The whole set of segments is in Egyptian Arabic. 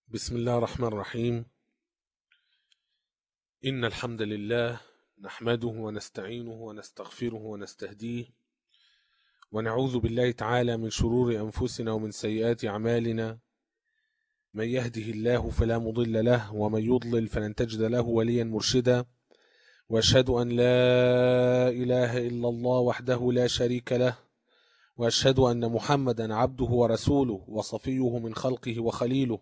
بسم الله الرحمن الرحيم إن الحمد لله نحمده ونستعينه ونستغفره ونستهديه ونعوذ بالله تعالى من شرور أنفسنا ومن سيئات أعمالنا من يهده الله فلا مضل له ومن يضلل فلن تجد له وليا مرشدا وأشهد أن لا إله إلا الله وحده لا شريك له وأشهد أن محمدا عبده ورسوله وصفيه من خلقه وخليله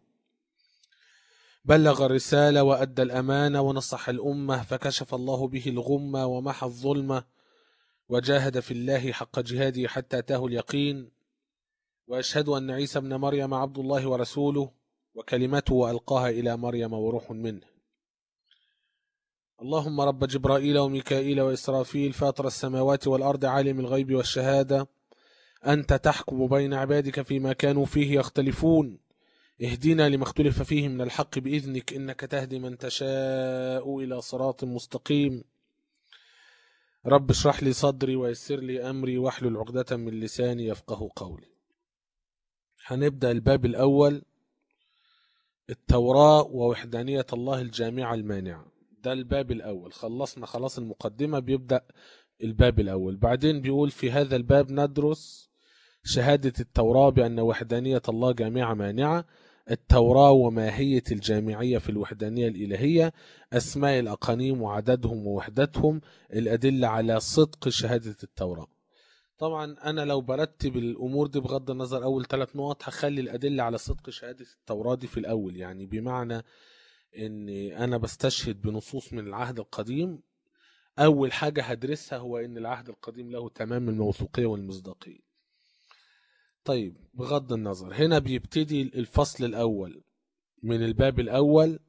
بلغ الرسالة وأدى الأمانة ونصح الأمة فكشف الله به الغمة ومحى الظلمة وجاهد في الله حق جهاده حتى أتاه اليقين وأشهد أن عيسى ابن مريم عبد الله ورسوله وكلمته ألقاها إلى مريم وروح منه اللهم رب جبرائيل وميكائيل وإسرافيل فاطر السماوات والأرض عالم الغيب والشهادة أنت تحكم بين عبادك فيما كانوا فيه يختلفون اهدنا لما اختلف فيه من الحق بإذنك إنك تهدي من تشاء إلى صراط مستقيم رب اشرح لي صدري ويسر لي أمري واحلل عقدة من لساني يفقه قولي هنبدأ الباب الأول التوراة ووحدانية الله الجامعة المانعة ده الباب الأول خلصنا خلاص المقدمة بيبدأ الباب الأول بعدين بيقول في هذا الباب ندرس شهادة التوراة بأن وحدانية الله جامعة مانعة التوراة وماهية الجامعية في الوحدانية الإلهية أسماء الأقانيم وعددهم ووحدتهم الأدلة على صدق شهادة التوراة طبعا أنا لو برتب الأمور دي بغض النظر أول ثلاث نقط هخلي الأدلة على صدق شهادة التوراة دي في الأول يعني بمعنى أن أنا بستشهد بنصوص من العهد القديم أول حاجة هدرسها هو أن العهد القديم له تمام الموثوقية والمصداقية طيب بغض النظر هنا بيبتدي الفصل الأول من الباب الأول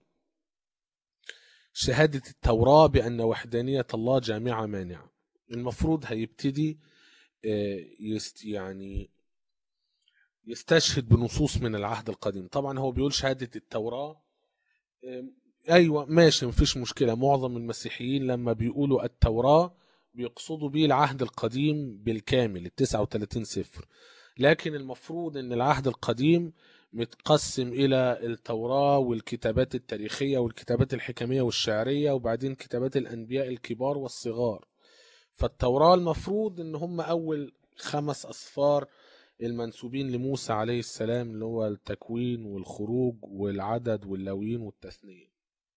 شهادة التوراة بأن وحدانية الله جامعة مانعة المفروض هيبتدي يست يعني يستشهد بنصوص من العهد القديم طبعا هو بيقول شهادة التوراة أيوة ماشي مفيش مشكلة معظم المسيحيين لما بيقولوا التوراة بيقصدوا بيه العهد القديم بالكامل ال 39 سفر لكن المفروض ان العهد القديم متقسم الى التوراة والكتابات التاريخية والكتابات الحكمية والشعرية وبعدين كتابات الانبياء الكبار والصغار فالتوراة المفروض ان هم اول خمس اصفار المنسوبين لموسى عليه السلام اللي هو التكوين والخروج والعدد واللويين والتثنية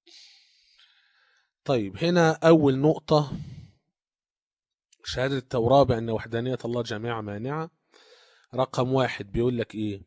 طيب هنا اول نقطة شهادة التوراة بأن وحدانية الله جامعة مانعة رقم واحد بيقول لك ايه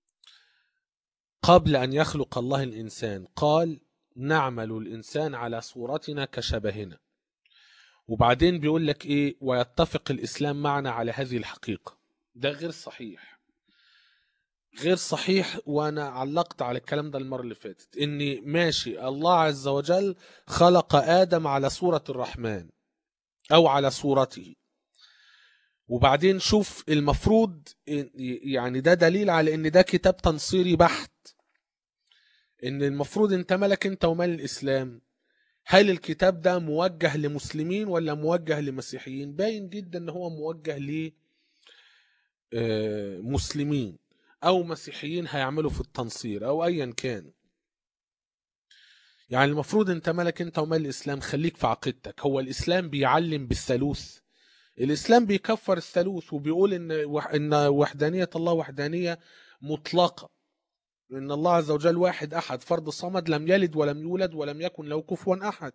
قبل ان يخلق الله الانسان قال نعمل الانسان على صورتنا كشبهنا وبعدين بيقول لك ايه ويتفق الاسلام معنا على هذه الحقيقه ده غير صحيح غير صحيح وانا علقت على الكلام ده المره اللي فاتت اني ماشي الله عز وجل خلق ادم على صوره الرحمن او على صورته وبعدين شوف المفروض يعني ده دليل على ان ده كتاب تنصيري بحت ان المفروض انت مالك انت ومال الاسلام هل الكتاب ده موجه لمسلمين ولا موجه لمسيحيين باين جدا ان هو موجه لمسلمين او مسيحيين هيعملوا في التنصير او ايا كان يعني المفروض انت مالك انت ومال الاسلام خليك في عقيدتك هو الاسلام بيعلم بالثالوث الاسلام بيكفر الثالوث وبيقول ان ان وحدانيه الله وحدانيه مطلقه ان الله عز وجل واحد احد فرد صمد لم يلد ولم يولد ولم يكن له كفوا احد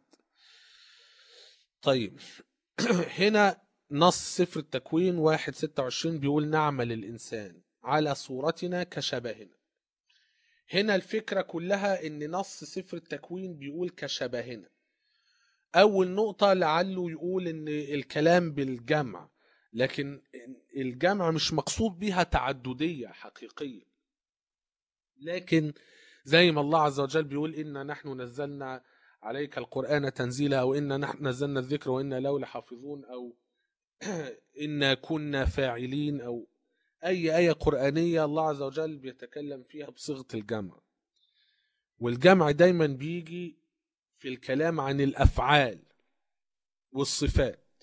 طيب هنا نص سفر التكوين واحد ستة وعشرين بيقول نعمل الإنسان على صورتنا كشبهنا هنا الفكرة كلها ان نص سفر التكوين بيقول كشبهنا أول نقطة لعله يقول إن الكلام بالجمع لكن الجمع مش مقصود بها تعددية حقيقية لكن زي ما الله عز وجل بيقول إنا نحن نزلنا عليك القرآن تنزيلا أو إنا نحن نزلنا الذكر وإنا له لحافظون أو إنا كنا فاعلين أو أي آية قرآنية الله عز وجل بيتكلم فيها بصيغة الجمع والجمع دايما بيجي في الكلام عن الافعال والصفات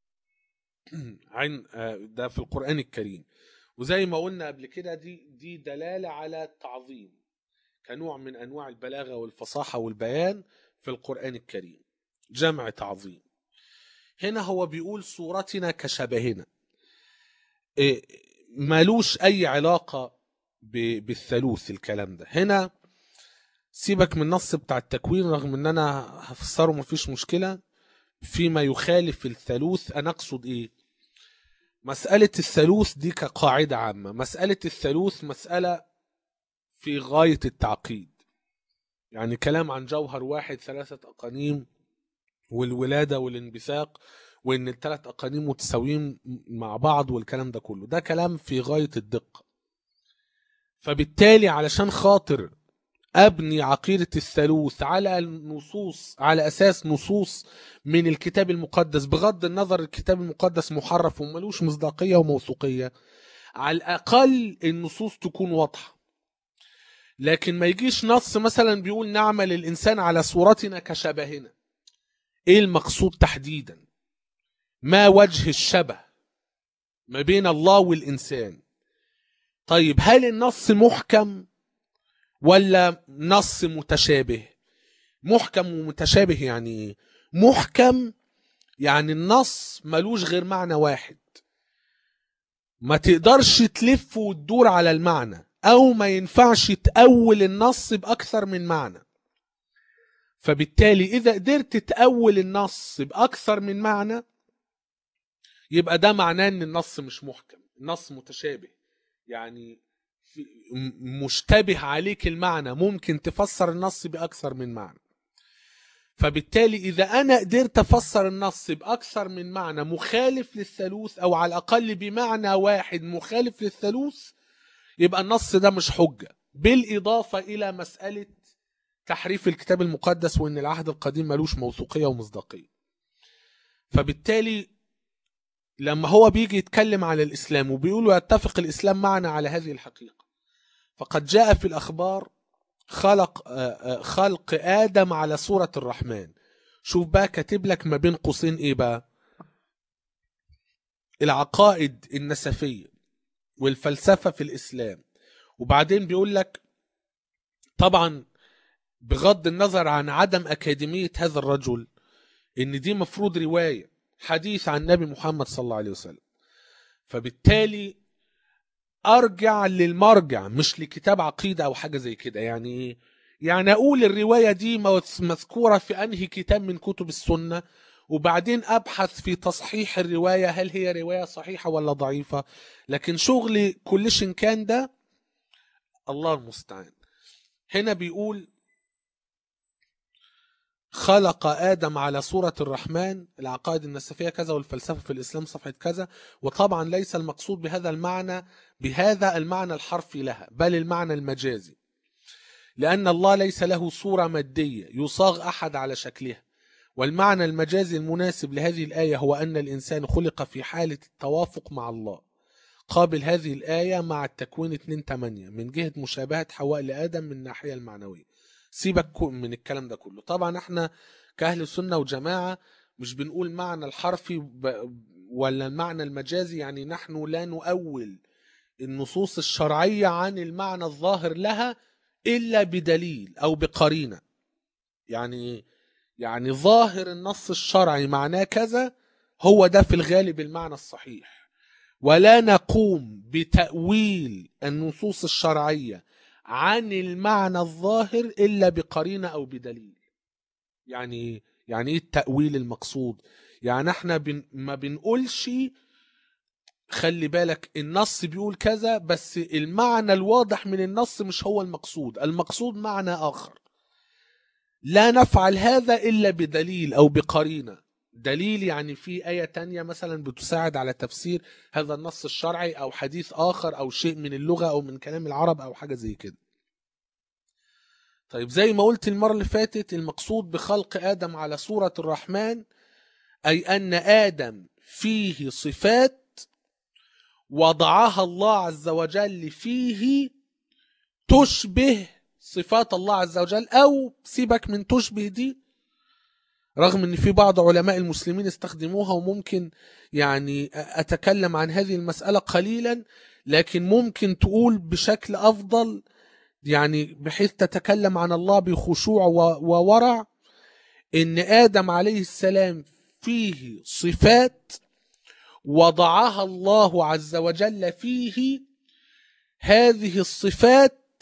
عن ده في القران الكريم وزي ما قلنا قبل كده دي دي دلاله على التعظيم كنوع من انواع البلاغه والفصاحه والبيان في القران الكريم جمع تعظيم هنا هو بيقول صورتنا كشبهنا إيه، مالوش اي علاقه ب- بالثالوث الكلام ده هنا سيبك من النص بتاع التكوين رغم ان انا هفسره مفيش مشكله فيما يخالف الثالوث انا اقصد ايه مساله الثالوث دي كقاعده عامه مساله الثالوث مساله في غايه التعقيد يعني كلام عن جوهر واحد ثلاثه اقانيم والولاده والانبثاق وان الثلاث اقانيم متساويين مع بعض والكلام ده كله ده كلام في غايه الدقه فبالتالي علشان خاطر ابني عقيده الثالوث على النصوص على اساس نصوص من الكتاب المقدس بغض النظر الكتاب المقدس محرف وملوش مصداقيه وموثوقيه على الاقل النصوص تكون واضحه لكن ما يجيش نص مثلا بيقول نعمل الانسان على صورتنا كشبهنا ايه المقصود تحديدا ما وجه الشبه ما بين الله والانسان طيب هل النص محكم ولا نص متشابه محكم ومتشابه يعني ايه محكم يعني النص ملوش غير معنى واحد ما تقدرش تلف وتدور على المعنى او ما ينفعش تأول النص بأكثر من معنى فبالتالي اذا قدرت تأول النص بأكثر من معنى يبقى ده معناه ان النص مش محكم النص متشابه يعني في- م- مشتبه عليك المعنى ممكن تفسر النص بأكثر من معنى فبالتالي إذا أنا قدرت أفسر النص بأكثر من معنى مخالف للثالوث أو على الأقل بمعنى واحد مخالف للثالوث يبقى النص ده مش حجة بالإضافة إلى مسألة تحريف الكتاب المقدس وإن العهد القديم ملوش موثوقية ومصداقية فبالتالي لما هو بيجي يتكلم على الإسلام وبيقول يتفق الإسلام معنا على هذه الحقيقة فقد جاء في الأخبار خلق آه، آه، خلق آدم على صورة الرحمن شوف بقى كاتب لك ما بين قوسين إيه بقى العقائد النسفية والفلسفة في الإسلام وبعدين بيقول لك طبعا بغض النظر عن عدم أكاديمية هذا الرجل إن دي مفروض رواية حديث عن النبي محمد صلى الله عليه وسلم فبالتالي ارجع للمرجع مش لكتاب عقيده او حاجه زي كده يعني ايه يعني اقول الروايه دي موث- مذكوره في انهي كتاب من كتب السنه وبعدين ابحث في تصحيح الروايه هل هي روايه صحيحه ولا ضعيفه لكن شغل كلش كان ده الله المستعان هنا بيقول خلق آدم على صورة الرحمن العقائد النسفية كذا والفلسفة في الإسلام صفحة كذا وطبعا ليس المقصود بهذا المعنى بهذا المعنى الحرفي لها بل المعنى المجازي لأن الله ليس له صورة مادية يصاغ أحد على شكلها والمعنى المجازي المناسب لهذه الآية هو أن الإنسان خلق في حالة التوافق مع الله قابل هذه الآية مع التكوين 2.8 من جهة مشابهة حواء لآدم من الناحية المعنوية سيبك كو- من الكلام ده كله طبعا احنا كأهل سنة وجماعة مش بنقول معنى الحرفي ب- ولا المعنى المجازي يعني نحن لا نؤول النصوص الشرعية عن المعنى الظاهر لها إلا بدليل أو بقرينة يعني يعني ظاهر النص الشرعي معناه كذا هو ده في الغالب المعنى الصحيح ولا نقوم بتأويل النصوص الشرعية عن المعنى الظاهر إلا بقرينة أو بدليل يعني إيه؟ يعني ايه التأويل المقصود يعني احنا بن ما بنقولش خلي بالك النص بيقول كذا بس المعنى الواضح من النص مش هو المقصود المقصود معنى آخر لا نفعل هذا إلا بدليل أو بقرينة دليل يعني في آية تانية مثلا بتساعد على تفسير هذا النص الشرعي أو حديث آخر أو شيء من اللغة أو من كلام العرب أو حاجة زي كده طيب زي ما قلت المرة اللي فاتت المقصود بخلق آدم على صورة الرحمن أي أن آدم فيه صفات وضعها الله عز وجل فيه تشبه صفات الله عز وجل أو سيبك من تشبه دي رغم ان في بعض علماء المسلمين استخدموها وممكن يعني اتكلم عن هذه المسألة قليلا لكن ممكن تقول بشكل افضل يعني بحيث تتكلم عن الله بخشوع و- وورع ان ادم عليه السلام فيه صفات وضعها الله عز وجل فيه هذه الصفات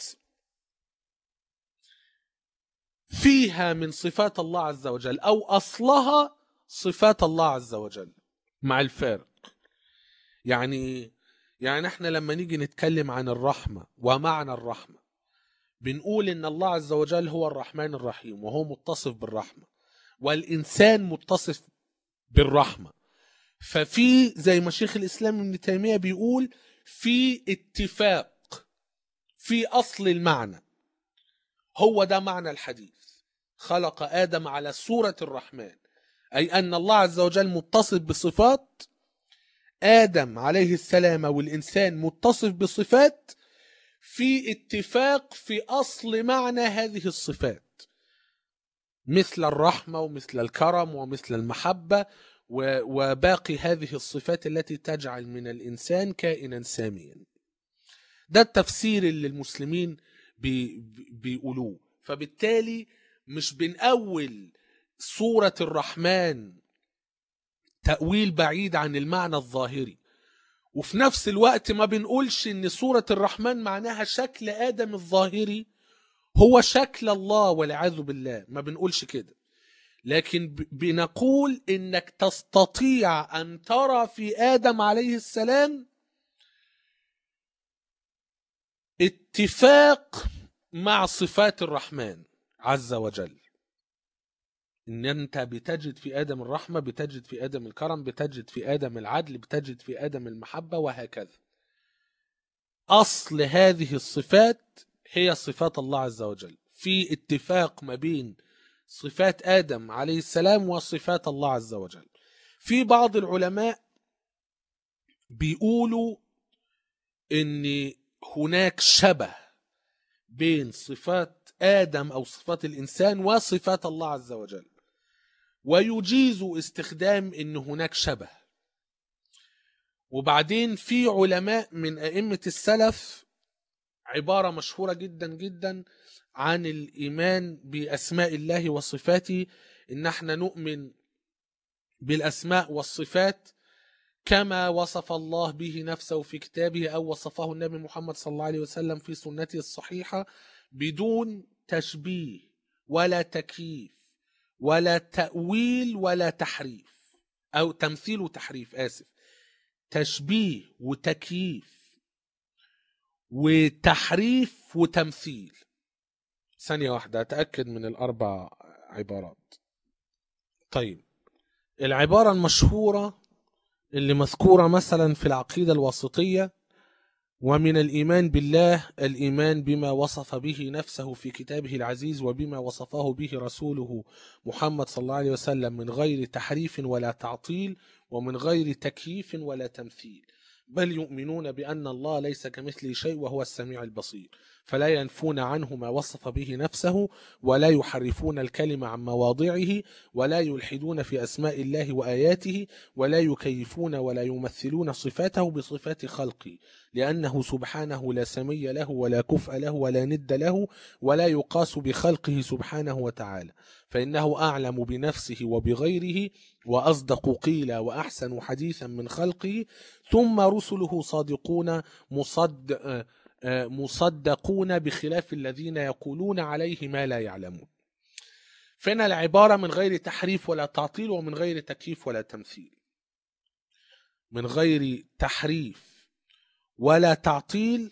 فيها من صفات الله عز وجل او اصلها صفات الله عز وجل مع الفارق يعني يعني احنا لما نيجي نتكلم عن الرحمه ومعنى الرحمه بنقول ان الله عز وجل هو الرحمن الرحيم وهو متصف بالرحمه والانسان متصف بالرحمه ففي زي ما شيخ الاسلام ابن تيميه بيقول في اتفاق في اصل المعنى هو ده معنى الحديث خلق ادم على صوره الرحمن اي ان الله عز وجل متصف بصفات ادم عليه السلام والانسان متصف بصفات في اتفاق في اصل معنى هذه الصفات مثل الرحمه ومثل الكرم ومثل المحبه و- وباقي هذه الصفات التي تجعل من الانسان كائنا ساميا ده التفسير اللي المسلمين بي بي- بيقولوه فبالتالي مش بنأول سورة الرحمن تأويل بعيد عن المعنى الظاهري وفي نفس الوقت ما بنقولش ان سورة الرحمن معناها شكل آدم الظاهري هو شكل الله والعياذ بالله ما بنقولش كده لكن ب- بنقول انك تستطيع ان ترى في ادم عليه السلام اتفاق مع صفات الرحمن عز وجل ان انت بتجد في ادم الرحمه بتجد في ادم الكرم بتجد في ادم العدل بتجد في ادم المحبه وهكذا اصل هذه الصفات هي صفات الله عز وجل في اتفاق ما بين صفات ادم عليه السلام وصفات الله عز وجل في بعض العلماء بيقولوا ان هناك شبه بين صفات ادم او صفات الانسان وصفات الله عز وجل ويجيز استخدام ان هناك شبه وبعدين في علماء من ائمه السلف عباره مشهوره جدا جدا عن الايمان باسماء الله وصفاته ان احنا نؤمن بالاسماء والصفات كما وصف الله به نفسه في كتابه او وصفه النبي محمد صلى الله عليه وسلم في سنته الصحيحه بدون تشبيه ولا تكييف ولا تاويل ولا تحريف او تمثيل وتحريف اسف تشبيه وتكييف وتحريف وتمثيل ثانية واحدة أتأكد من الأربع عبارات طيب العبارة المشهورة اللي مذكورة مثلا في العقيدة الواسطية ومن الإيمان بالله الإيمان بما وصف به نفسه في كتابه العزيز وبما وصفه به رسوله محمد صلى الله عليه وسلم من غير تحريف ولا تعطيل ومن غير تكييف ولا تمثيل بل يؤمنون بأن الله ليس كمثله شيء وهو السميع البصير فلا ينفون عنه ما وصف به نفسه ولا يحرفون الكلمة عن مواضعه ولا يلحدون في أسماء الله وآياته ولا يكيفون ولا يمثلون صفاته بصفات خلقه لأنه سبحانه لا سمي له ولا كفء له ولا ند له ولا يقاس بخلقه سبحانه وتعالى فإنه أعلم بنفسه وبغيره وأصدق قيلا وأحسن حديثا من خلقه ثم رسله صادقون مصد آه، آه، مصدقون بخلاف الذين يقولون عليه ما لا يعلمون فهنا العبارة من غير تحريف ولا تعطيل ومن غير تكييف ولا تمثيل من غير تحريف ولا تعطيل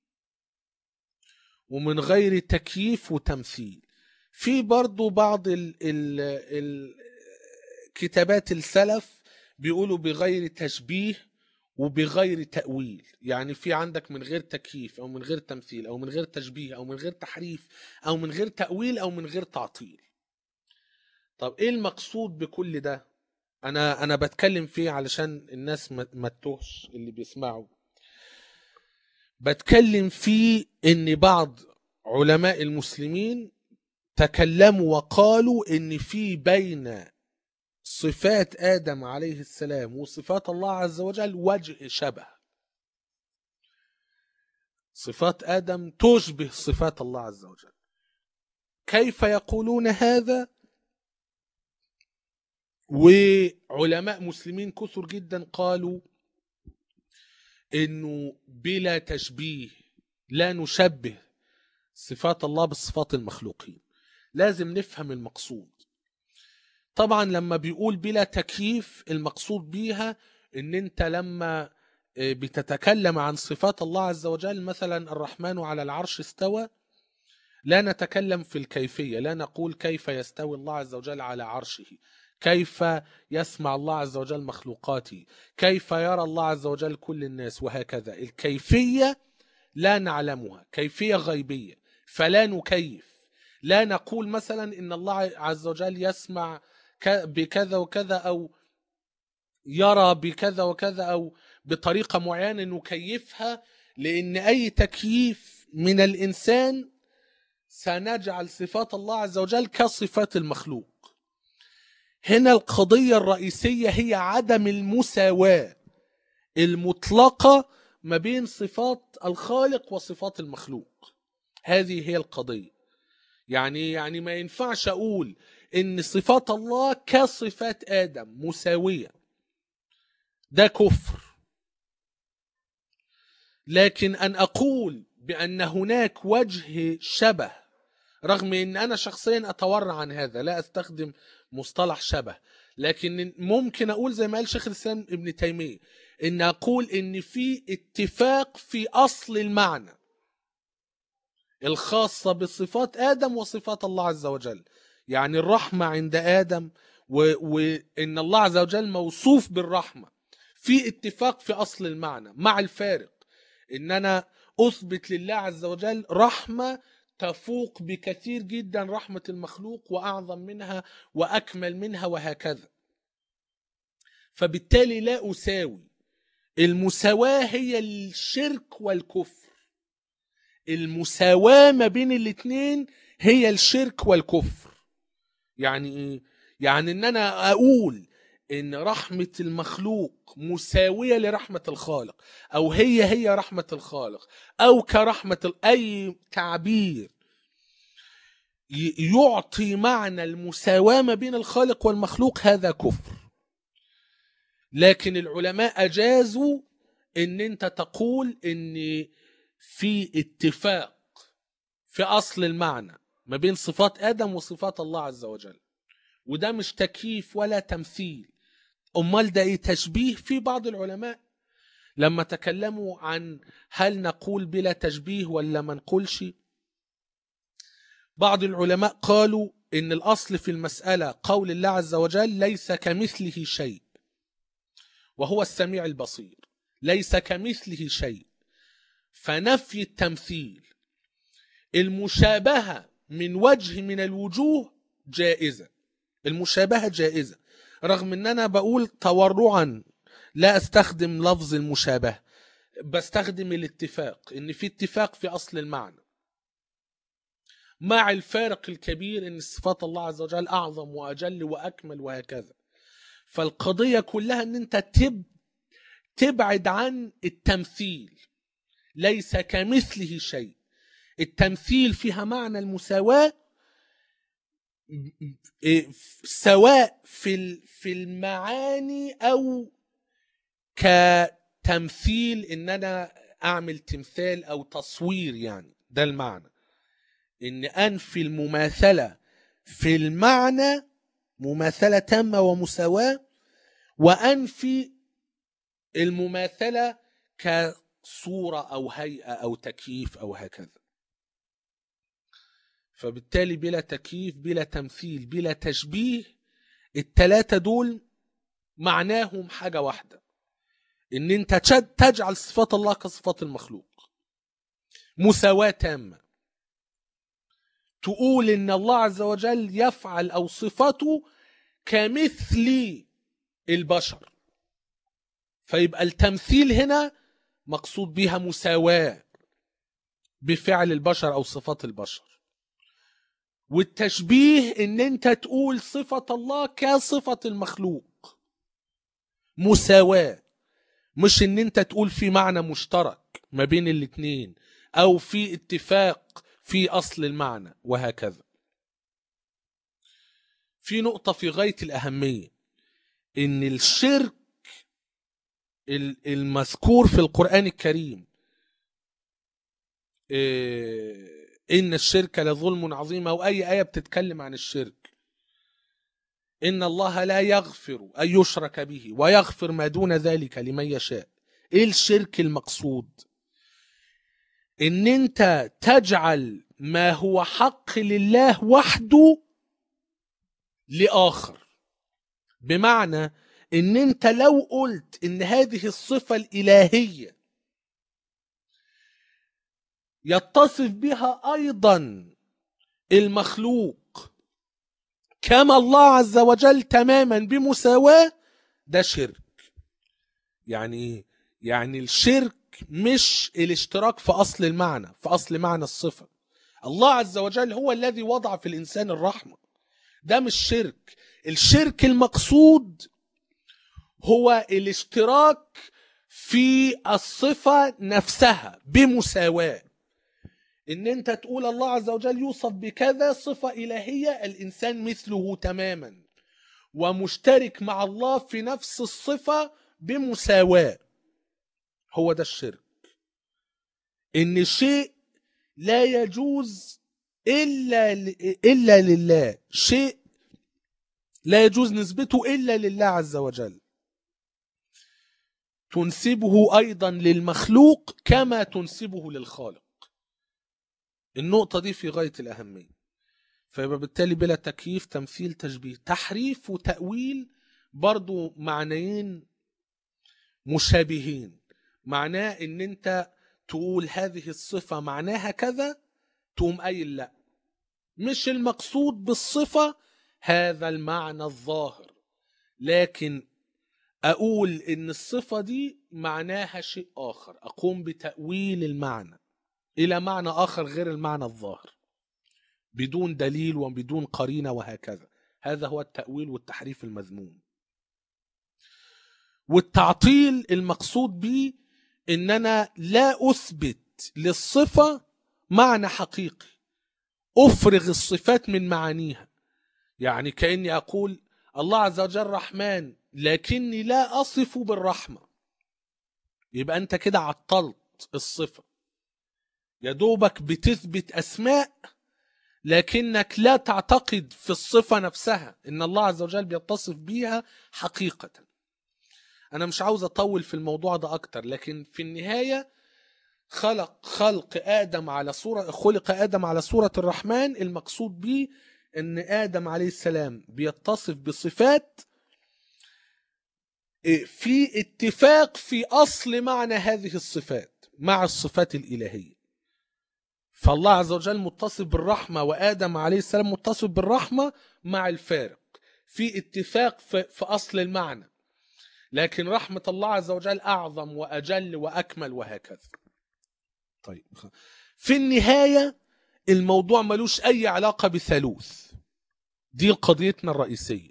ومن غير تكييف وتمثيل في برضو بعض ال ال ال كتابات السلف بيقولوا بغير تشبيه وبغير تأويل يعني في عندك من غير تكييف أو من غير تمثيل أو من غير تشبيه أو من غير تحريف أو من غير تأويل أو من غير تعطيل طب إيه المقصود بكل ده أنا أنا بتكلم فيه علشان الناس ما ما تتوهش اللي بيسمعوا بتكلم فيه ان بعض علماء المسلمين تكلموا وقالوا ان في بين صفات ادم عليه السلام وصفات الله عز وجل وجه شبه صفات ادم تشبه صفات الله عز وجل كيف يقولون هذا وعلماء مسلمين كثر جدا قالوا انه بلا تشبيه لا نشبه صفات الله بصفات المخلوقين لازم نفهم المقصود طبعا لما بيقول بلا تكييف المقصود بيها ان انت لما بتتكلم عن صفات الله عز وجل مثلا الرحمن على العرش استوى لا نتكلم في الكيفية لا نقول كيف يستوي الله عز وجل على عرشه كيف يسمع الله عز وجل مخلوقاته كيف يرى الله عز وجل كل الناس وهكذا الكيفية لا نعلمها كيفية غيبية فلا نكيف لا نقول مثلا ان الله عز وجل يسمع بكذا وكذا او يرى بكذا وكذا او بطريقة معينة نكيفها لان اي تكييف من الانسان سنجعل صفات الله عز وجل كصفات المخلوق هنا القضية الرئيسية هي عدم المساواة المطلقة ما بين صفات الخالق وصفات المخلوق هذه هي القضية يعني يعني ما ينفعش اقول ان صفات الله كصفات ادم مساوية ده كفر لكن ان اقول بان هناك وجه شبه رغم ان انا شخصيا اتورع عن هذا لا استخدم مصطلح شبه لكن ممكن اقول زي ما قال شيخ الاسلام ابن تيميه ان اقول ان في اتفاق في اصل المعنى الخاصه بصفات ادم وصفات الله عز وجل يعني الرحمه عند ادم و... وان الله عز وجل موصوف بالرحمه في اتفاق في اصل المعنى مع الفارق ان انا اثبت لله عز وجل رحمه تفوق بكثير جدا رحمة المخلوق وأعظم منها وأكمل منها وهكذا فبالتالي لا أساوي المساواة هي الشرك والكفر المساواة ما بين الاثنين هي الشرك والكفر يعني ايه؟ يعني ان انا اقول ان رحمة المخلوق مساوية لرحمة الخالق او هي هي رحمة الخالق او كرحمة اي تعبير يعطي معنى المساواة ما بين الخالق والمخلوق هذا كفر لكن العلماء اجازوا ان انت تقول ان في اتفاق في اصل المعنى ما بين صفات ادم وصفات الله عز وجل وده مش تكييف ولا تمثيل امال ده ايه تشبيه في بعض العلماء لما تكلموا عن هل نقول بلا تشبيه ولا ما نقولش بعض العلماء قالوا ان الاصل في المساله قول الله عز وجل ليس كمثله شيء وهو السميع البصير ليس كمثله شيء فنفي التمثيل المشابهه من وجه من الوجوه جائزه المشابهه جائزه رغم ان انا بقول تورعا لا استخدم لفظ المشابهه بستخدم الاتفاق ان في اتفاق في اصل المعنى مع الفارق الكبير ان صفات الله عز وجل اعظم واجل واكمل وهكذا فالقضيه كلها ان انت تب تبعد عن التمثيل ليس كمثله شيء التمثيل فيها معنى المساواه سواء في في المعاني او كتمثيل ان انا اعمل تمثال او تصوير يعني ده المعنى ان انفي المماثله في المعنى مماثله تامه ومساواه وانفي المماثله كصوره او هيئه او تكييف او هكذا فبالتالي بلا تكييف بلا تمثيل بلا تشبيه التلاتة دول معناهم حاجة واحدة ان انت تجعل صفات الله كصفات المخلوق مساواة تامة تقول ان الله عز وجل يفعل او صفته كمثل البشر فيبقى التمثيل هنا مقصود بها مساواة بفعل البشر او صفات البشر والتشبيه ان انت تقول صفة الله كصفة المخلوق مساواة مش ان انت تقول في معنى مشترك ما بين الاتنين او في اتفاق في اصل المعنى وهكذا في نقطة في غاية الأهمية إن الشرك ال- المذكور في القرآن الكريم إيه، إن الشرك لظلم عظيم أو أي آية بتتكلم عن الشرك إن الله لا يغفر أن يشرك به ويغفر ما دون ذلك لمن يشاء إيه الشرك المقصود إن أنت تجعل ما هو حق لله وحده لآخر بمعنى ان انت لو قلت ان هذه الصفة الالهية يتصف بها ايضا المخلوق كما الله عز وجل تماما بمساواة ده شرك يعني ايه يعني الشرك مش الاشتراك في اصل المعنى في اصل معنى الصفة الله عز وجل هو الذي وضع في الانسان الرحمة ده مش شرك الشرك المقصود هو الاشتراك في الصفة نفسها بمساواة ان انت تقول الله عز وجل يوصف بكذا صفة الهية الانسان مثله تماما ومشترك مع الله في نفس الصفة بمساواة هو ده الشرك ان شيء لا يجوز الا ل- الا لله شيء لا يجوز نسبته الا لله عز وجل تنسبه ايضا للمخلوق كما تنسبه للخالق النقطة دي في غاية الأهمية فيبقى بالتالي بلا تكييف تمثيل تشبيه تحريف وتأويل برضو معنيين مشابهين معناه ان انت تقول هذه الصفة معناها كذا تقوم قايل لا مش المقصود بالصفة هذا المعنى الظاهر لكن أقول إن الصفة دي معناها شيء آخر أقوم بتأويل المعنى إلى معنى آخر غير المعنى الظاهر بدون دليل وبدون قرينة وهكذا هذا هو التأويل والتحريف المذموم والتعطيل المقصود به إن أنا لا أثبت للصفة معنى حقيقي أفرغ الصفات من معانيها يعني كأني أقول الله عز وجل رحمن لكني لا أصف بالرحمة يبقى أنت كده عطلت الصفة يا دوبك بتثبت أسماء لكنك لا تعتقد في الصفة نفسها إن الله عز وجل بيتصف بيها حقيقة أنا مش عاوز أطول في الموضوع ده أكتر لكن في النهاية خلق خلق آدم على صورة خلق آدم على صورة الرحمن المقصود به ان ادم عليه السلام بيتصف بصفات في اتفاق في اصل معنى هذه الصفات مع الصفات الالهيه فالله عز وجل متصف بالرحمه وادم عليه السلام متصف بالرحمه مع الفارق في اتفاق في, في اصل المعنى لكن رحمه الله عز وجل اعظم واجل واكمل وهكذا طيب في النهايه الموضوع ملوش اي علاقه بثالوث دي قضيتنا الرئيسيه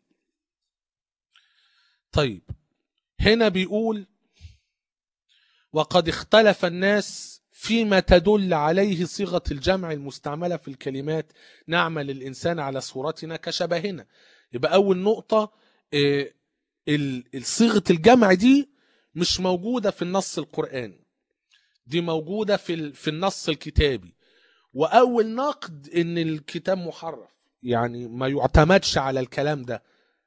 طيب هنا بيقول وقد اختلف الناس فيما تدل عليه صيغه الجمع المستعمله في الكلمات نعمل الانسان على صورتنا كشبهنا يبقى اول نقطه صيغه الجمع دي مش موجوده في النص القراني دي موجوده في في النص الكتابي واول نقد ان الكتاب محرف يعني ما يعتمدش على الكلام ده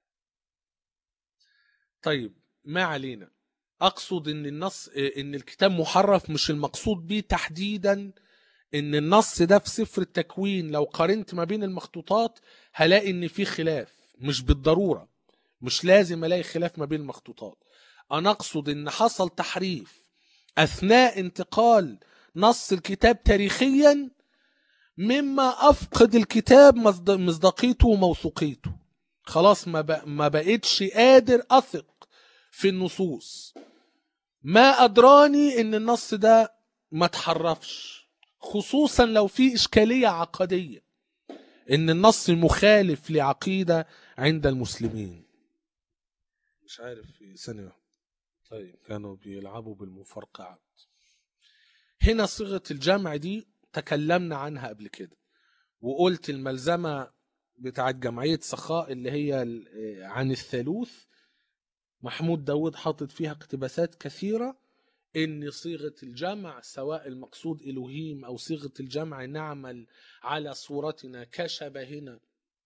طيب ما علينا اقصد ان النص ان الكتاب محرف مش المقصود بيه تحديدا ان النص ده في سفر التكوين لو قارنت ما بين المخطوطات هلاقي ان في خلاف مش بالضروره مش لازم الاقي خلاف ما بين المخطوطات انا اقصد ان حصل تحريف اثناء انتقال نص الكتاب تاريخيا مما افقد الكتاب مصداقيته وموثوقيته خلاص ما, ب... ما بقتش قادر اثق في النصوص ما ادراني ان النص ده ما تحرفش خصوصا لو في اشكاليه عقديه ان النص مخالف لعقيده عند المسلمين مش عارف في ثانيه طيب كانوا بيلعبوا بالمفرقعات هنا صيغة الجمع دي تكلمنا عنها قبل كده وقلت الملزمة بتاعت جمعية سخاء اللي هي ال- عن الثالوث محمود داود حاطط فيها اقتباسات كثيرة ان صيغة الجمع سواء المقصود الوهيم او صيغة الجمع نعمل على صورتنا كشبهنا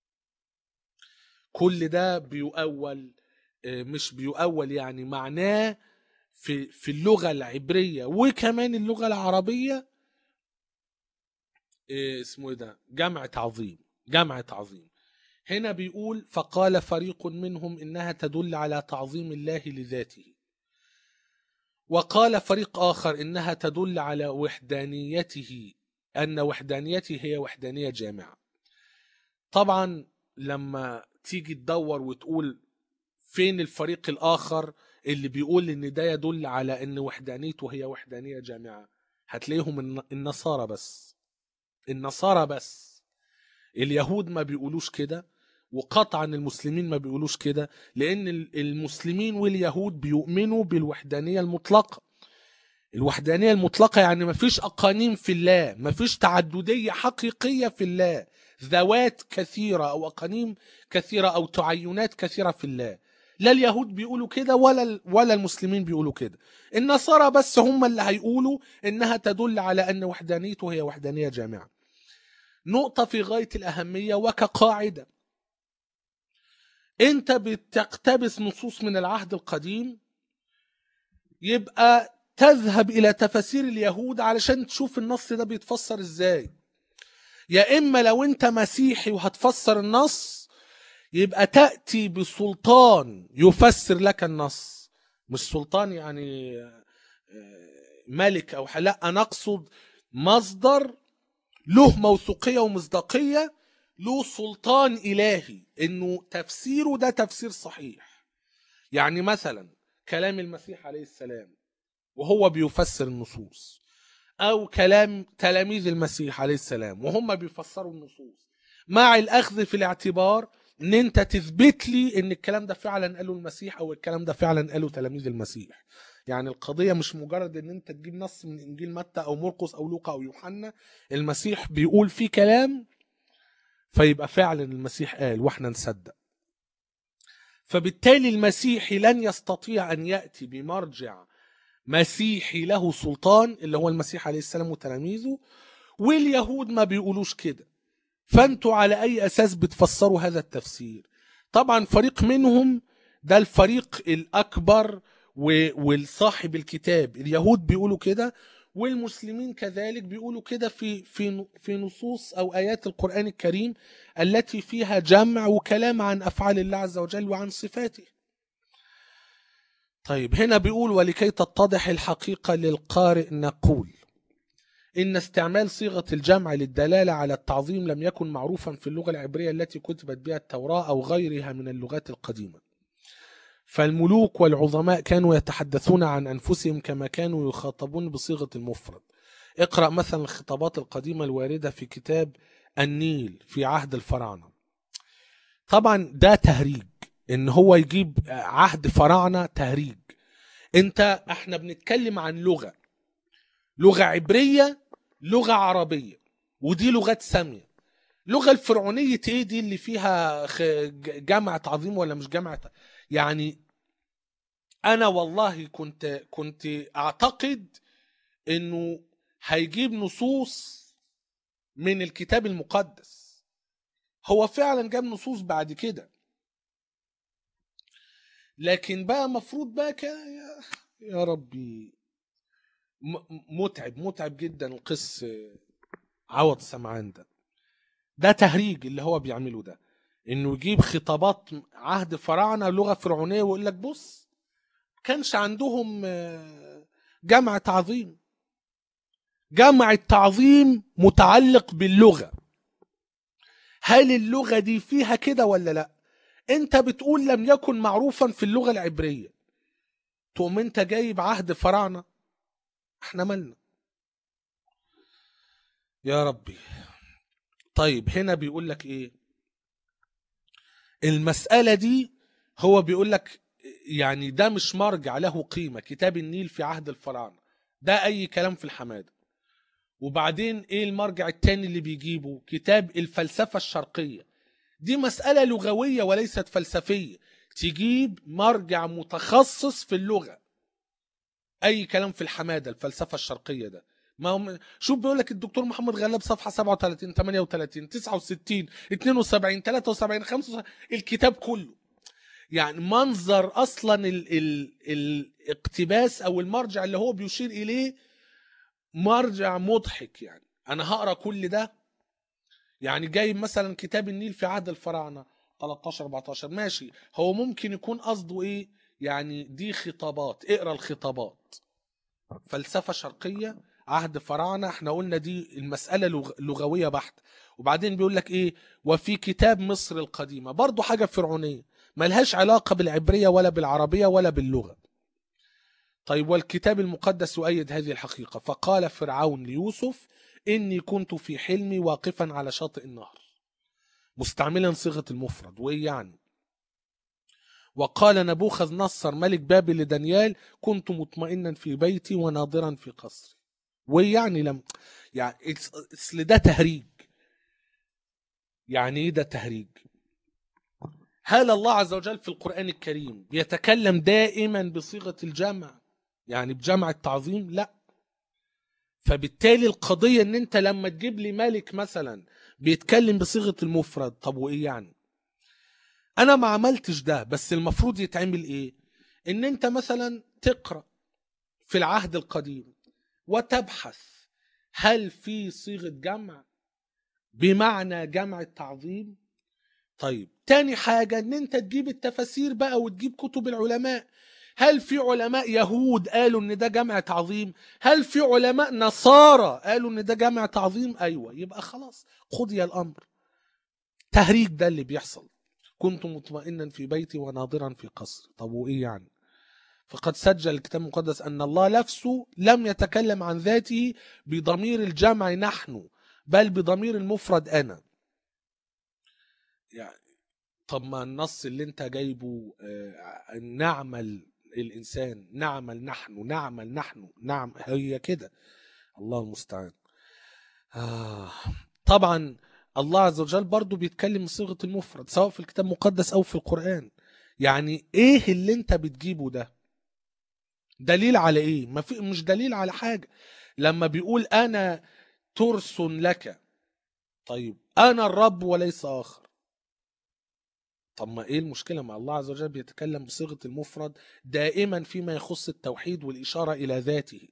كل ده بيؤول آه، مش بيؤول يعني معناه في في اللغة العبرية وكمان اللغة العربية آه، اسمه ايه ده جمع تعظيم جمع تعظيم هنا بيقول فقال فريق منهم انها تدل على تعظيم الله لذاته وقال فريق آخر إنها تدل على وحدانيته أن وحدانيته هي وحدانية جامعة طبعا لما تيجي تدور وتقول فين الفريق الآخر اللي بيقول إن ده يدل على أن وحدانيته هي وحدانية جامعة هتلاقيهم الن- النصارى بس النصارى بس اليهود ما بيقولوش كده وقطعا المسلمين ما بيقولوش كده لان ال- المسلمين واليهود بيؤمنوا بالوحدانيه المطلقه الوحدانيه المطلقه يعني ما فيش اقانيم في الله ما فيش تعدديه حقيقيه في الله ذوات كثيره او اقانيم كثيره او تعينات كثيره في الله لا اليهود بيقولوا كده ولا ال- ولا المسلمين بيقولوا كده النصارى بس هم اللي هيقولوا انها تدل على ان وحدانيته هي وحدانيه جامعه نقطه في غايه الاهميه وكقاعده انت بتقتبس نصوص من العهد القديم يبقى تذهب الى تفاسير اليهود علشان تشوف النص ده بيتفسر ازاي يا اما لو انت مسيحي وهتفسر النص يبقى تاتي بسلطان يفسر لك النص مش سلطان يعني آه، ملك او ح- لا انا اقصد مصدر له موثوقيه ومصداقيه له سلطان الهي انه تفسيره ده تفسير صحيح يعني مثلا كلام المسيح عليه السلام وهو بيفسر النصوص او كلام تلاميذ المسيح عليه السلام وهم بيفسروا النصوص مع الاخذ في الاعتبار ان انت تثبت لي ان الكلام ده فعلا قاله المسيح او الكلام ده فعلا قاله تلاميذ المسيح يعني القضية مش مجرد ان انت تجيب نص من انجيل متى او مرقس او لوقا او يوحنا المسيح بيقول فيه كلام فيبقى فعلا المسيح قال واحنا نصدق فبالتالي المسيحي لن يستطيع ان ياتي بمرجع مسيحي له سلطان اللي هو المسيح عليه السلام وتلاميذه واليهود ما بيقولوش كده فانتوا على اي اساس بتفسروا هذا التفسير طبعا فريق منهم ده الفريق الاكبر و- والصاحب الكتاب اليهود بيقولوا كده والمسلمين كذلك بيقولوا كده في في في نصوص او ايات القران الكريم التي فيها جمع وكلام عن افعال الله عز وجل وعن صفاته. طيب هنا بيقول ولكي تتضح الحقيقه للقارئ نقول ان استعمال صيغه الجمع للدلاله على التعظيم لم يكن معروفا في اللغه العبريه التي كتبت بها التوراه او غيرها من اللغات القديمه. فالملوك والعظماء كانوا يتحدثون عن انفسهم كما كانوا يخاطبون بصيغه المفرد. اقرا مثلا الخطابات القديمه الوارده في كتاب النيل في عهد الفراعنه. طبعا ده تهريج ان هو يجيب عهد فراعنه تهريج. انت احنا بنتكلم عن لغه لغه عبريه لغه عربيه ودي لغات ساميه. اللغه الفرعونيه ايه دي اللي فيها خ- ج- جمع تعظيم ولا مش جمع ت- يعني انا والله كنت كنت اعتقد انه هيجيب نصوص من الكتاب المقدس هو فعلا جاب نصوص بعد كده لكن بقى مفروض بقى ك... يا, يا ربي م- متعب متعب جدا القس عوض سمعان ده ده تهريج اللي هو بيعمله ده انه يجيب خطابات عهد فراعنه لغه فرعونيه ويقول لك بص كانش عندهم آه، جمع تعظيم جمع التعظيم متعلق باللغه هل اللغه دي فيها كده ولا لا انت بتقول لم يكن معروفا في اللغه العبريه تقوم انت جايب عهد فراعنه احنا مالنا يا ربي طيب هنا بيقول لك ايه المسألة دي هو بيقول لك يعني ده مش مرجع له قيمة كتاب النيل في عهد الفراعنة ده أي كلام في الحمادة وبعدين ايه المرجع التاني اللي بيجيبه كتاب الفلسفة الشرقية دي مسألة لغوية وليست فلسفية تجيب مرجع متخصص في اللغة اي كلام في الحمادة الفلسفة الشرقية ده ما هم شوف بيقول لك الدكتور محمد غلاب صفحة 37 38 69 72 73 75 الكتاب كله يعني منظر اصلا ال ال الاقتباس او المرجع اللي هو بيشير اليه مرجع مضحك يعني انا هقرا كل ده يعني جايب مثلا كتاب النيل في عهد الفراعنه 13 14 ماشي هو ممكن يكون قصده ايه يعني دي خطابات اقرا الخطابات فلسفه شرقيه عهد فراعنه احنا قلنا دي المساله لغ- لغويه بحت وبعدين بيقول لك ايه وفي كتاب مصر القديمه برضو حاجه فرعونيه ملهاش علاقه بالعبريه ولا بالعربيه ولا باللغه طيب والكتاب المقدس يؤيد هذه الحقيقه فقال فرعون ليوسف اني كنت في حلمي واقفا على شاطئ النهر مستعملا صيغه المفرد وايه يعني وقال نبوخذ نصر ملك بابل لدانيال كنت مطمئنا في بيتي وناظرا في قصري ويعني لم يعني it's- اصل ده تهريج يعني ايه ده تهريج هل الله عز وجل في القرآن الكريم يتكلم دائما بصيغة الجمع يعني بجمع التعظيم لا فبالتالي القضية ان انت لما تجيب لي ملك مثلا بيتكلم بصيغة المفرد طب وايه يعني انا ما عملتش ده بس المفروض يتعمل ايه ان انت مثلا تقرأ في العهد القديم وتبحث هل في صيغة جمع بمعنى جمع التعظيم طيب تاني حاجة ان انت تجيب التفاسير بقى وتجيب كتب العلماء هل في علماء يهود قالوا ان ده جمع تعظيم هل في علماء نصارى قالوا ان ده جمع تعظيم ايوه يبقى خلاص قضي الامر تهريج ده اللي بيحصل كنت مطمئنا في بيتي وناظرا في قصر طب وايه يعني فقد سجل الكتاب المقدس ان الله نفسه لم يتكلم عن ذاته بضمير الجمع نحن بل بضمير المفرد انا يعني طب ما النص اللي انت جايبه آه، نعمل الانسان نعمل نحن نعمل نحن نعم هي كده الله المستعان آه. طبعا الله عز وجل برضو بيتكلم بصيغه المفرد سواء في الكتاب المقدس او في القران يعني ايه اللي انت بتجيبه ده دليل على ايه ما في مش دليل على حاجه لما بيقول انا ترس لك طيب انا الرب وليس اخر طب ما ايه المشكله مع الله عز وجل بيتكلم بصيغه المفرد دائما فيما يخص التوحيد والاشاره الى ذاته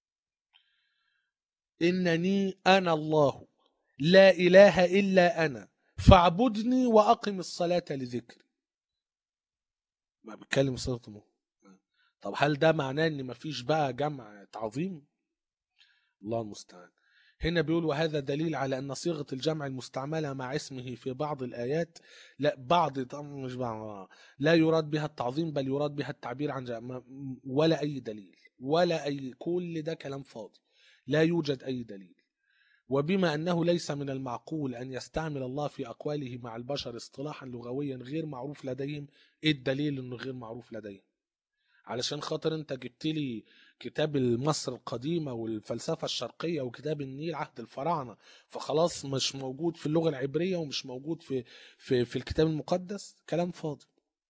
انني انا الله لا اله الا انا فاعبدني واقم الصلاه لذكري ما بيتكلم بصيغه المفرد طب هل ده معناه ان مفيش بقى جمع تعظيم الله المستعان هنا بيقول وهذا دليل على ان صيغه الجمع المستعمله مع اسمه في بعض الايات لا بعض طبعاً مش بعض لا يراد بها التعظيم بل يراد بها التعبير عن جمع ولا اي دليل ولا اي كل ده كلام فاضي لا يوجد اي دليل وبما انه ليس من المعقول ان يستعمل الله في اقواله مع البشر اصطلاحا لغويا غير معروف لديهم ايه الدليل انه غير معروف لديهم علشان خاطر انت جبت لي كتاب مصر القديمة والفلسفة الشرقية وكتاب النيل عهد الفراعنة فخلاص مش موجود في اللغة العبرية ومش موجود في في في الكتاب المقدس كلام فاضي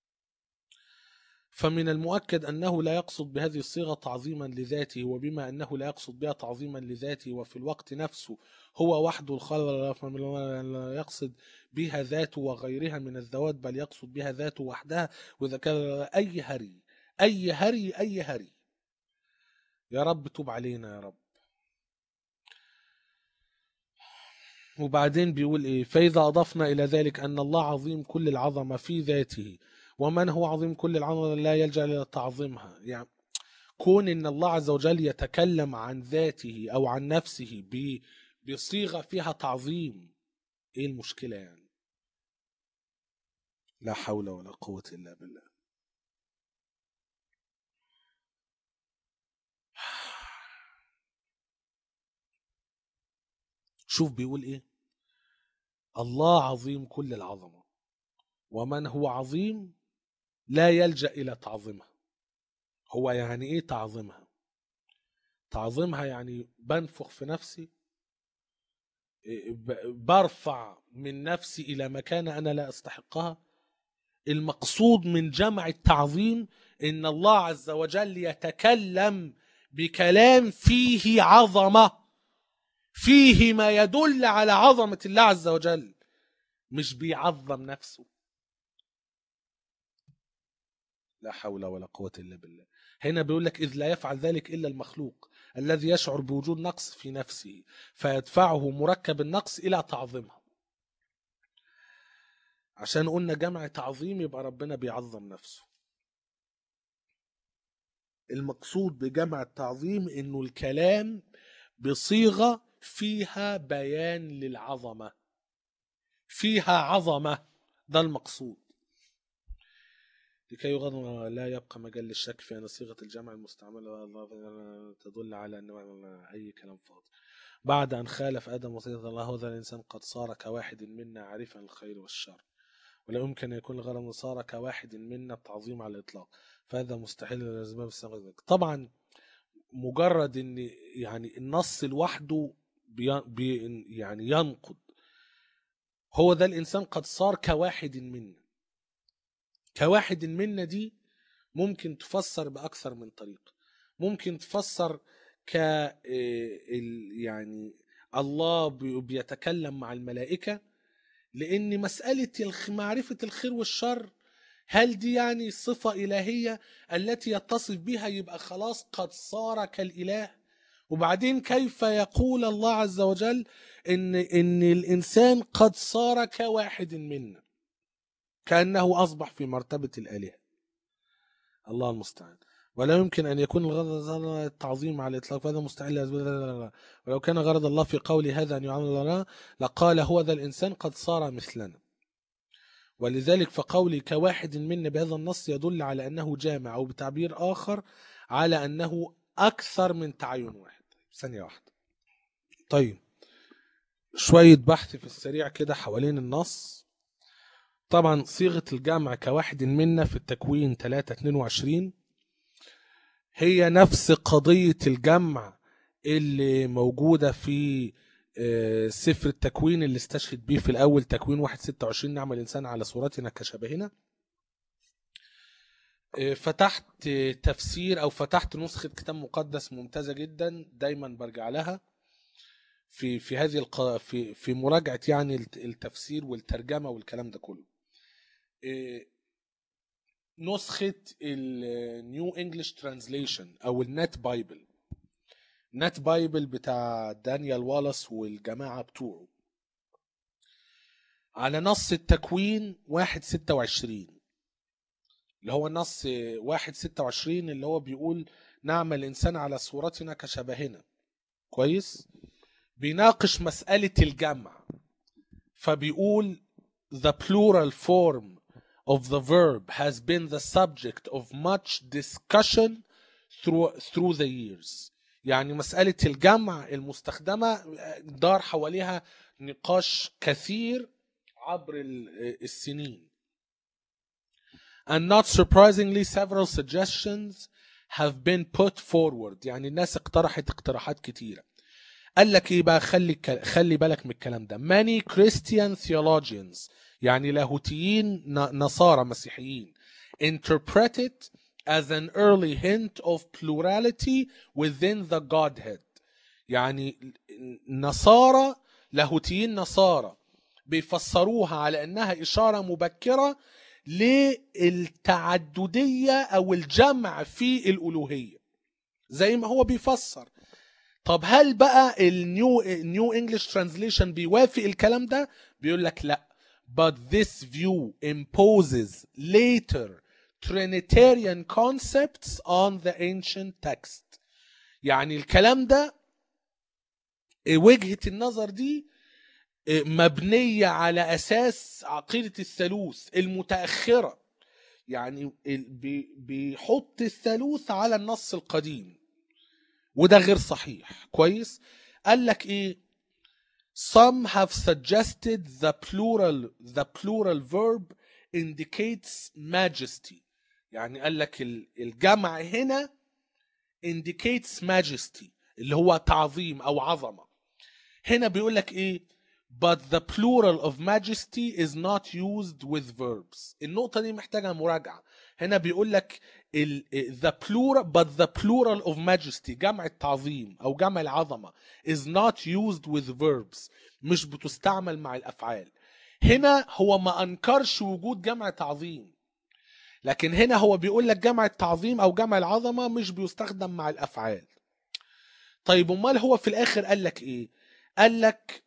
فمن المؤكد أنه لا يقصد بهذه الصيغة تعظيما لذاته وبما أنه لا يقصد بها تعظيما لذاته وفي الوقت نفسه هو وحده الخلق فمن لا يقصد بها ذاته وغيرها من الذوات بل يقصد بها ذاته وحدها وإذا كان أي هري أي هري أي هري يا رب توب علينا يا رب وبعدين بيقول ايه فاذا اضفنا الى ذلك ان الله عظيم كل العظمه في ذاته ومن هو عظيم كل العظمه لا يلجا الى تعظيمها يعني كون ان الله عز وجل يتكلم عن ذاته او عن نفسه ب- بصيغه فيها تعظيم ايه المشكله يعني لا حول ولا قوه الا بالله شوف بيقول ايه الله عظيم كل العظمه ومن هو عظيم لا يلجا الى تعظيمها هو يعني ايه تعظيمها تعظيمها يعني بنفخ في نفسي ب- برفع من نفسي الى مكانه انا لا استحقها المقصود من جمع التعظيم ان الله عز وجل يتكلم بكلام فيه عظمه فيه ما يدل على عظمه الله عز وجل مش بيعظم نفسه لا حول ولا قوه الا بالله هنا بيقول لك اذ لا يفعل ذلك الا المخلوق الذي يشعر بوجود نقص في نفسه فيدفعه مركب النقص الى تعظيمها عشان قلنا جمع تعظيم يبقى ربنا بيعظم نفسه المقصود بجمع التعظيم انه الكلام بصيغه فيها بيان للعظمه فيها عظمه ده المقصود لكي يغض لا يبقى مجال للشك في ان صيغه الجمع المستعمله الله تدل على ان اي كلام فاضي بعد ان خالف ادم وصيه الله هذا الانسان قد صار كواحد منا عارفا الخير والشر ولا يمكن ان يكون الغرض من صار كواحد منا التعظيم على الاطلاق فهذا مستحيل للاسباب السابقه ذلك طبعا مجرد ان يعني النص لوحده بي بي يعني ينقض هو ده الانسان قد صار كواحد منا كواحد منا دي ممكن تفسر باكثر من طريقه ممكن تفسر ك إيه، ال- يعني الله بي- بيتكلم مع الملائكه لان مساله الخ- معرفه الخير والشر هل دي يعني صفه الهيه التي يتصف بها يبقى خلاص قد صار كالاله وبعدين كيف يقول الله عز وجل ان ان الانسان قد صار كواحد منا كانه اصبح في مرتبه الالهه الله المستعان ولا يمكن ان يكون الغرض هذا التعظيم على الاطلاق فهذا مستحيل لأسباب- لا لا لا. ولو كان غرض الله في قول هذا ان يعامل لنا لقال هو ذا الانسان قد صار مثلنا ولذلك فقولي كواحد منا بهذا النص يدل على انه جامع او بتعبير اخر على انه اكثر من تعين واحد ثانيه واحده طيب شويه بحث في السريع كده حوالين النص طبعا صيغه الجمع كواحد منا في التكوين 3 22 هي نفس قضيه الجمع اللي موجوده في آه، سفر التكوين اللي استشهد بيه في الاول تكوين 1 26 نعمل الانسان على صورتنا كشبهنا آه، فتحت آه، تفسير او فتحت نسخه كتاب مقدس ممتازه جدا دايما برجع لها في في هذه الق... في في مراجعه يعني الت- التفسير والترجمه والكلام ده كله آه، نسخه النيو انجلش ترانزليشن او النت بايبل نت بايبل بتاع دانيال والاس والجماعه بتوعه على نص التكوين 1 26 اللي هو نص 1 26 اللي هو بيقول نعمل الانسان على صورتنا كشبهنا كويس بيناقش مسألة الجمع فبيقول the plural form of the verb has been the subject of much discussion through, through the years يعني مسألة الجمع المستخدمة دار حواليها نقاش كثير عبر ال- السنين and not surprisingly several suggestions have been put forward يعني الناس اقترحت اقتراحات كتيرة قال لك ايه بقى خلي الك- خلي بالك من الكلام ده many Christian theologians يعني لاهوتيين ن- نصارى مسيحيين interpret it as an early hint of plurality within the Godhead يعني نصارى لاهوتيين نصارى بيفسروها على انها اشاره مبكره للتعدديه او الجمع في الالوهيه زي ما هو بيفسر طب هل بقى النيو نيو انجلش ترانزليشن بيوافق الكلام ده بيقول لك لا but this view imposes later trinitarian concepts on the ancient text يعني الكلام ده وجهة النظر دي مبنية على أساس عقيدة الثالوث المتأخرة يعني ال- بي- بيحط الثالوث على النص القديم وده غير صحيح كويس قال لك ايه some have suggested the plural the plural verb indicates majesty يعني قال لك ال- الجمع هنا indicates majesty اللي هو تعظيم او عظمه هنا بيقول لك ايه but the plural of majesty is not used with verbs النقطة دي محتاجة مراجعة هنا بيقول لك ال the plural but the plural of majesty جمع التعظيم او جمع العظمة is not used with verbs مش بتستعمل مع الافعال هنا هو ما انكرش وجود جمع تعظيم لكن هنا هو بيقول لك جمع التعظيم او جمع العظمة مش بيستخدم مع الافعال طيب امال هو في الاخر قال لك ايه قال لك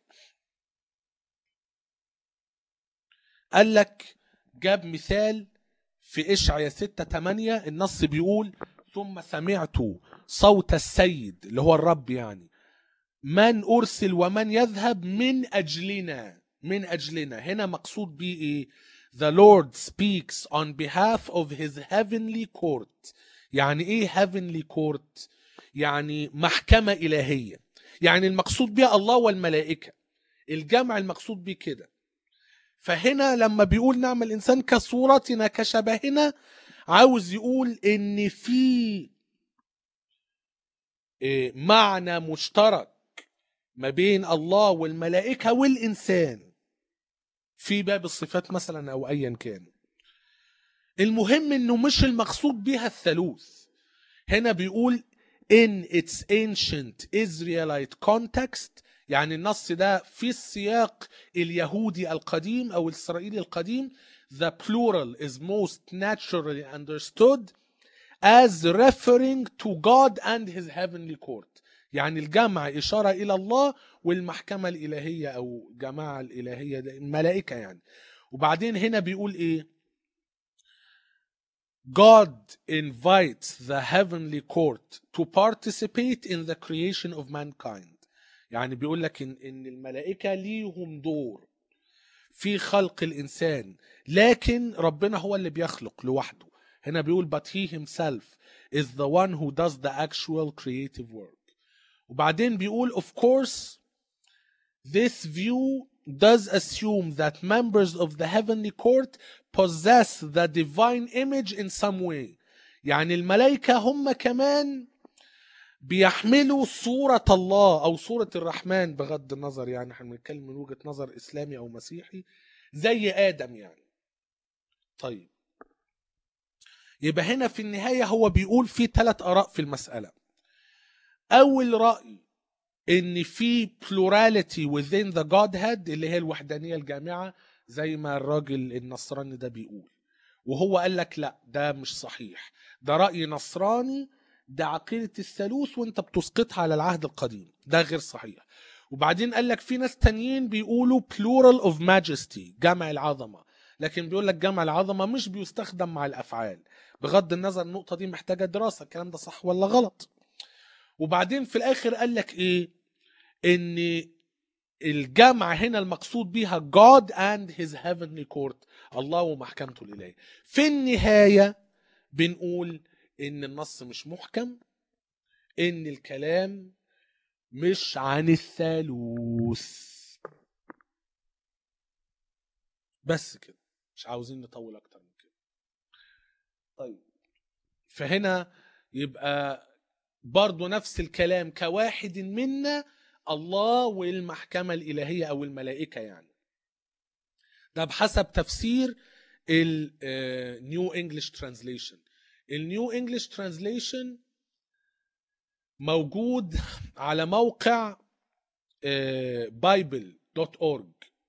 قال لك جاب مثال في اشعيا 6 8 النص بيقول ثم سمعت صوت السيد اللي هو الرب يعني من ارسل ومن يذهب من اجلنا من اجلنا هنا مقصود بيه ايه The Lord speaks on behalf of his heavenly court يعني ايه heavenly court يعني محكمة إلهية يعني المقصود بها الله والملائكة الجمع المقصود بيه كده فهنا لما بيقول نعمل الإنسان كصورتنا كشبهنا عاوز يقول إن في إيه، معنى مشترك ما بين الله والملائكة والإنسان في باب الصفات مثلا أو أيا كان المهم إنه مش المقصود بها الثالوث هنا بيقول in its ancient Israelite context يعني النص ده في السياق اليهودي القديم أو الإسرائيلي القديم the plural is most naturally understood as referring to God and his heavenly court يعني الجمع إشارة إلى الله والمحكمة الإلهية أو جماعة الإلهية ده الملائكة يعني وبعدين هنا بيقول إيه God invites the heavenly court to participate in the creation of mankind يعني بيقول لك إن, إن الملائكة ليهم دور في خلق الإنسان لكن ربنا هو اللي بيخلق لوحده هنا بيقول but he himself is the one who does the actual creative work وبعدين بيقول of course this view does assume that members of the heavenly court possess the divine image in some way يعني الملائكة هم كمان بيحملوا صورة الله أو صورة الرحمن بغض النظر يعني احنا بنتكلم من وجهة نظر إسلامي أو مسيحي زي آدم يعني طيب يبقى هنا في النهاية هو بيقول في ثلاث آراء في المسألة أول رأي إن في plurality within the Godhead اللي هي الوحدانية الجامعة زي ما الراجل النصراني ده بيقول وهو قال لك لا ده مش صحيح ده رأي نصراني ده عقيدة الثالوث وانت بتسقطها على العهد القديم ده غير صحيح وبعدين قال لك في ناس تانيين بيقولوا plural of majesty جمع العظمة لكن بيقول لك جمع العظمة مش بيستخدم مع الأفعال بغض النظر النقطة دي محتاجة دراسة الكلام ده صح ولا غلط وبعدين في الآخر قال لك إيه إن الجمع هنا المقصود بيها God and his heavenly court الله ومحكمته الإلهية في النهاية بنقول إن النص مش محكم إن الكلام مش عن الثالوث بس كده مش عاوزين نطول أكتر من كده طيب فهنا يبقى برضو نفس الكلام كواحد منا الله والمحكمة الإلهية أو الملائكة يعني ده بحسب تفسير النيو انجلش ترانزليشن النيو انجلش ترانزليشن موجود على موقع bible.org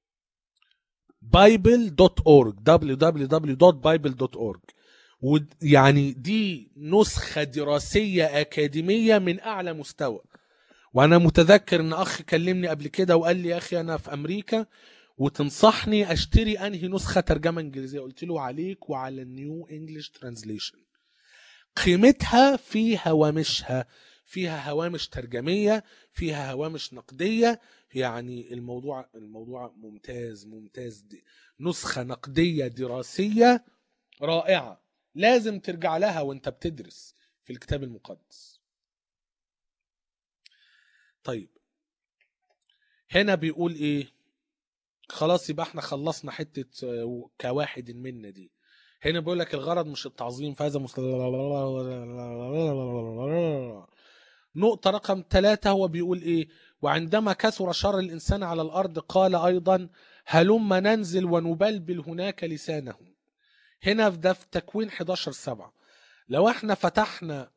bible.org www.bible.org ويعني دي نسخة دراسية أكاديمية من أعلى مستوى وأنا متذكر إن أخ كلمني قبل كده وقال لي يا أخي أنا في أمريكا وتنصحني أشتري أنهي نسخة ترجمة إنجليزية قلت له عليك وعلى النيو إنجلش ترانزليشن قيمتها في هوامشها فيها هوامش ترجمية فيها هوامش نقدية يعني الموضوع الموضوع ممتاز ممتاز دي. نسخة نقدية دراسية رائعة لازم ترجع لها وانت بتدرس في الكتاب المقدس طيب هنا بيقول ايه خلاص يبقى احنا خلصنا حتة آه، كواحد منا دي هنا بيقول لك الغرض مش التعظيم فهذا مست... نقطة رقم ثلاثة هو بيقول إيه وعندما كثر شر الإنسان على الأرض قال أيضا هلم ننزل ونبلبل هناك لسانهم هنا في ده في تكوين 11 سبعة لو احنا فتحنا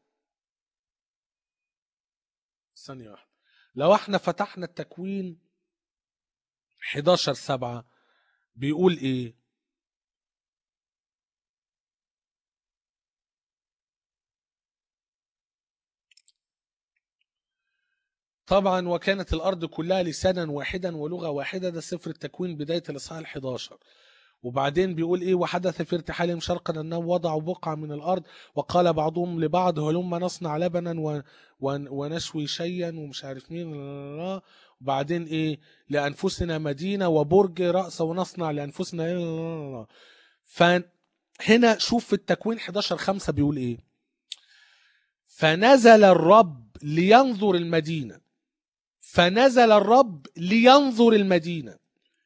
ثانية واحدة لو احنا فتحنا التكوين 11 سبعة بيقول ايه طبعا وكانت الارض كلها لسانا واحدا ولغه واحده ده سفر التكوين بدايه الاصحاح ال11 وبعدين بيقول ايه وحدث في ارتحالهم شرقا انهم وضعوا بقعه من الارض وقال بعضهم لبعض هلم نصنع لبنا و... و... ونشوي شيا ومش عارف مين لا. وبعدين ايه لانفسنا مدينه وبرج راس ونصنع لانفسنا لا. لا. لا. فهنا شوف في التكوين 11 5 بيقول ايه فنزل الرب لينظر المدينه فنزل الرب لينظر المدينه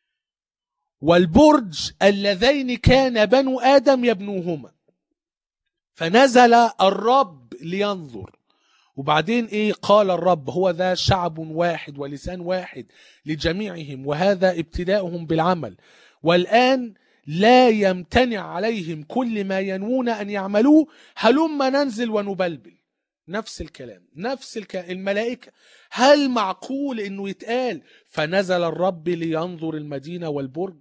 والبرج اللذين كان بنو ادم يبنوهما فنزل الرب لينظر وبعدين ايه قال الرب هو ذا شعب واحد ولسان واحد لجميعهم وهذا ابتداؤهم بالعمل والان لا يمتنع عليهم كل ما ينوون ان يعملوه هلم ننزل ونبلبل نفس الكلام نفس الكلام الملائكه هل معقول انه يتقال فنزل الرب لينظر المدينه والبرج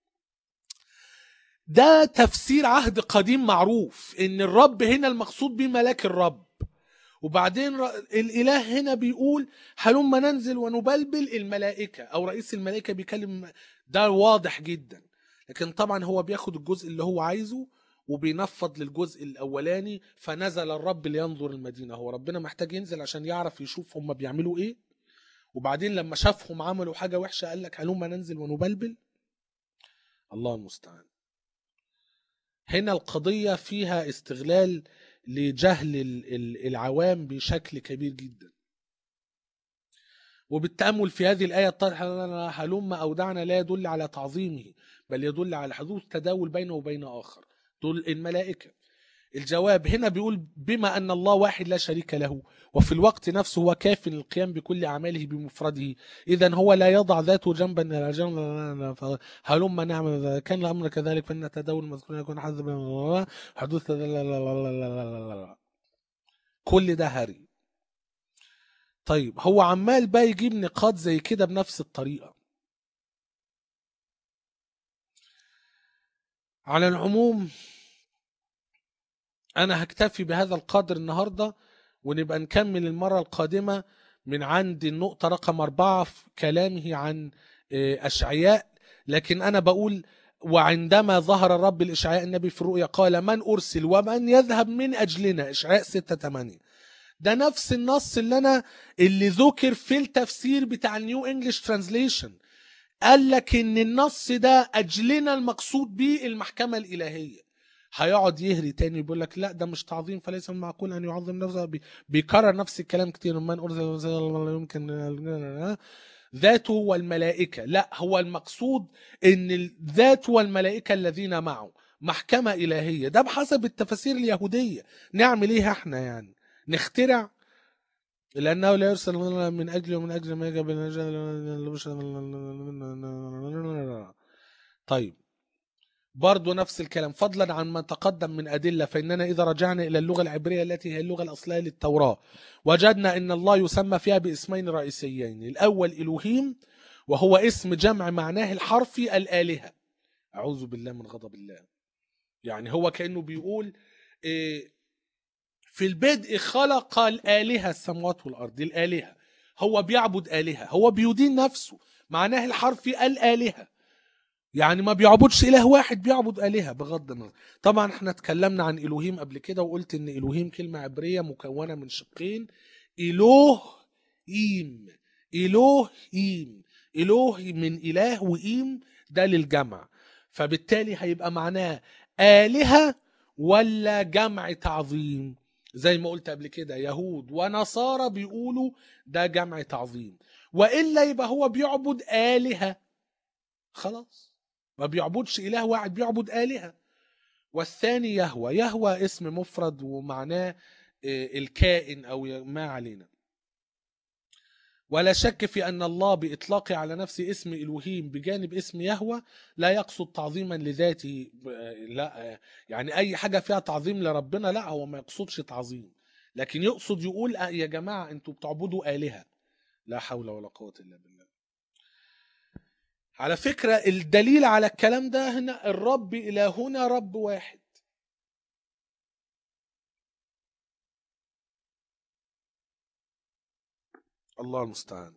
ده تفسير عهد قديم معروف ان الرب هنا المقصود به ملاك الرب وبعدين ر- الاله هنا بيقول هلما ننزل ونبلبل الملائكه او رئيس الملائكه بيكلم ده واضح جدا لكن طبعا هو بياخد الجزء اللي هو عايزه وبينفض للجزء الاولاني فنزل الرب لينظر المدينه هو ربنا محتاج ينزل عشان يعرف يشوف هم بيعملوا ايه وبعدين لما شافهم عملوا حاجه وحشه قال لك هلما ننزل ونبلبل الله المستعان هنا القضيه فيها استغلال لجهل ال- ال- العوام بشكل كبير جدا وبالتأمل في هذه الآية الطرحة هلم أودعنا لا يدل على تعظيمه بل يدل على حدوث تداول بينه وبين آخر دول الملائكة الجواب هنا بيقول بما أن الله واحد لا شريك له وفي الوقت نفسه هو كاف للقيام بكل أعماله بمفرده إذا هو لا يضع ذاته جنبا إلى جنب هلم نعمل ذا- كان الأمر كذلك فإن التداول المذكور يكون حذف حدوث لا لا لا لا لا لا لا لا. كل ده هري طيب هو عمال بقى يجيب نقاط زي كده بنفس الطريقة على العموم أنا هكتفي بهذا القدر النهاردة ونبقى نكمل المرة القادمة من عند النقطة رقم أربعة في كلامه عن آه، أشعياء لكن أنا بقول وعندما ظهر الرب لإشعياء النبي في الرؤيا قال من أرسل ومن يذهب من أجلنا إشعياء 6 8 ده نفس النص اللي أنا اللي ذكر في التفسير بتاع النيو انجلش ترانزليشن قال لك ان النص ده اجلنا المقصود به المحكمه الالهيه هيقعد يهري تاني يقول لك لا ده مش تعظيم فليس من المعقول ان يعظم نفسه بي- بيكرر نفس الكلام كتير من ارسل لا يمكن ذاته والملائكه لا هو المقصود ان الذات والملائكه الذين معه محكمه الهيه ده بحسب التفاسير اليهوديه نعمل ايه احنا يعني نخترع لأنه لا يرسل من أجل ومن أجل ما يجب من أجل طيب برضو نفس الكلام فضلا عن ما تقدم من أدلة فإننا إذا رجعنا إلى اللغة العبرية التي هي اللغة الأصلية للتوراة وجدنا أن الله يسمى فيها باسمين رئيسيين الأول إلوهيم وهو اسم جمع معناه الحرفي الآلهة أعوذ بالله من غضب الله يعني هو كأنه بيقول إيه في البدء خلق الآلهة السماوات والأرض الآلهة هو بيعبد آلهة هو بيدين نفسه معناه الحرفي الآلهة يعني ما بيعبدش إله واحد بيعبد آلهة بغض النظر طبعا احنا اتكلمنا عن إلوهيم قبل كده وقلت إن إلوهيم كلمة عبرية مكونة من شقين إله إيم إله إيم إله من إله وإيم ده للجمع فبالتالي هيبقى معناه آلهة ولا جمع تعظيم زي ما قلت قبل كده يهود ونصارى بيقولوا ده جمع تعظيم والا يبقى هو بيعبد الهه خلاص ما بيعبدش اله واحد بيعبد الهه والثاني يهوى يهوى اسم مفرد ومعناه آه، الكائن او ما علينا ولا شك في أن الله بإطلاقه على نفسه اسم إلوهيم بجانب اسم يهوى لا يقصد تعظيما لذاته ب- لا يعني أي حاجة فيها تعظيم لربنا لا هو ما يقصدش تعظيم لكن يقصد يقول آه يا جماعة أنتوا بتعبدوا آلهة لا حول ولا قوة إلا بالله على فكرة الدليل على الكلام ده هنا الرب إلهنا رب واحد الله المستعان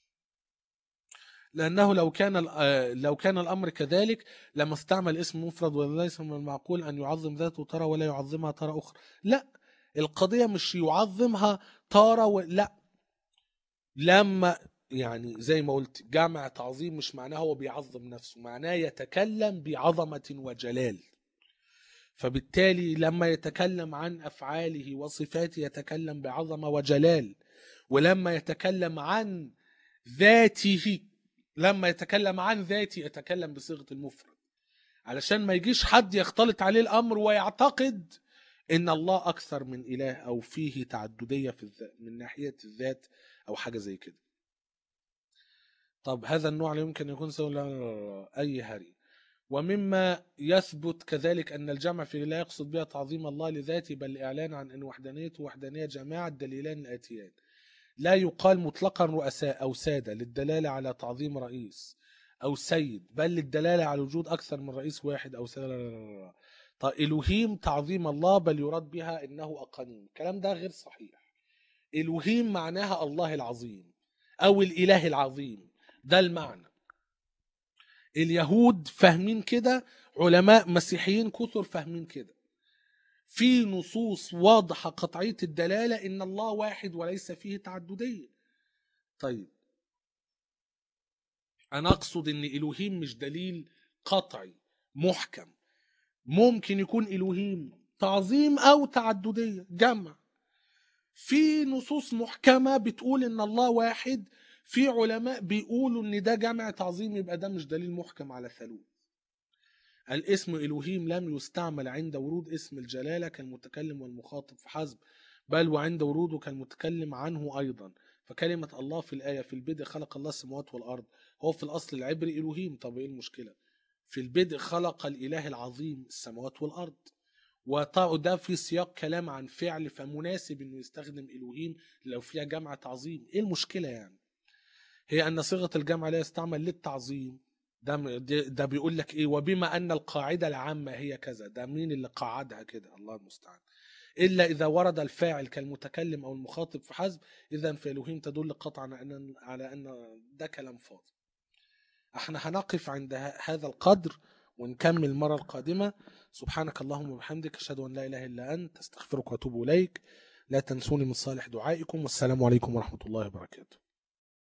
لأنه لو كان ال- آه، لو كان الأمر كذلك لما استعمل اسم مفرد وليس من المعقول أن يعظم ذاته ترى ولا يعظمها ترى أخرى لا القضية مش يعظمها تارة و... لا لما يعني زي ما قلت جمع تعظيم مش معناه هو بيعظم نفسه معناه يتكلم بعظمة وجلال فبالتالي لما يتكلم عن أفعاله وصفاته يتكلم بعظمة وجلال ولما يتكلم عن ذاته لما يتكلم عن ذاته يتكلم بصيغة المفرد علشان ما يجيش حد يختلط عليه الأمر ويعتقد إن الله أكثر من إله أو فيه تعددية في الذات من ناحية الذات أو حاجة زي كده طب هذا النوع لا يمكن أن يكون سوى لا- لا- لا- لا- أي هري ومما يثبت كذلك أن الجمع فيه لا يقصد بها تعظيم الله لذاته بل الإعلان عن أن وحدانيته وحدانية جماعة الدليلان الآتيان لا يقال مطلقا رؤساء أو سادة للدلالة على تعظيم رئيس أو سيد بل للدلالة على وجود أكثر من رئيس واحد أو سادة لا لا لا لا. طيب إلوهيم تعظيم الله بل يراد بها إنه أقانيم الكلام ده غير صحيح إلوهيم معناها الله العظيم أو الإله العظيم ده المعنى اليهود فاهمين كده علماء مسيحيين كثر فاهمين كده في نصوص واضحة قطعية الدلالة إن الله واحد وليس فيه تعددية طيب أنا أقصد إن إلوهيم مش دليل قطعي محكم ممكن يكون إلوهيم تعظيم أو تعددية جمع في نصوص محكمة بتقول إن الله واحد في علماء بيقولوا إن ده جمع تعظيم يبقى ده مش دليل محكم على ثالوث الاسم إلوهيم لم يستعمل عند ورود اسم الجلالة كالمتكلم والمخاطب فحسب بل وعند وروده كالمتكلم عنه أيضا فكلمة الله في الآية في البدء خلق الله السماوات والأرض هو في الأصل العبري إلوهيم طب إيه المشكلة في البدء خلق الإله العظيم السماوات والأرض وط- وده في سياق كلام عن فعل فمناسب انه يستخدم الوهيم لو فيها جمع تعظيم ايه المشكله يعني هي ان صيغه الجمع لا يستعمل للتعظيم ده م- ده ده بيقول لك ايه وبما ان القاعده العامه هي كذا ده مين اللي قعدها كده الله المستعان الا اذا ورد الفاعل كالمتكلم او المخاطب فحسب اذا فالوهيم تدل قطعا على ان على ان ده كلام فاضي احنا هنقف عند ه- هذا القدر ونكمل المره القادمه سبحانك اللهم وبحمدك اشهد ان لا اله الا انت استغفرك واتوب اليك لا تنسوني من صالح دعائكم والسلام عليكم ورحمه الله وبركاته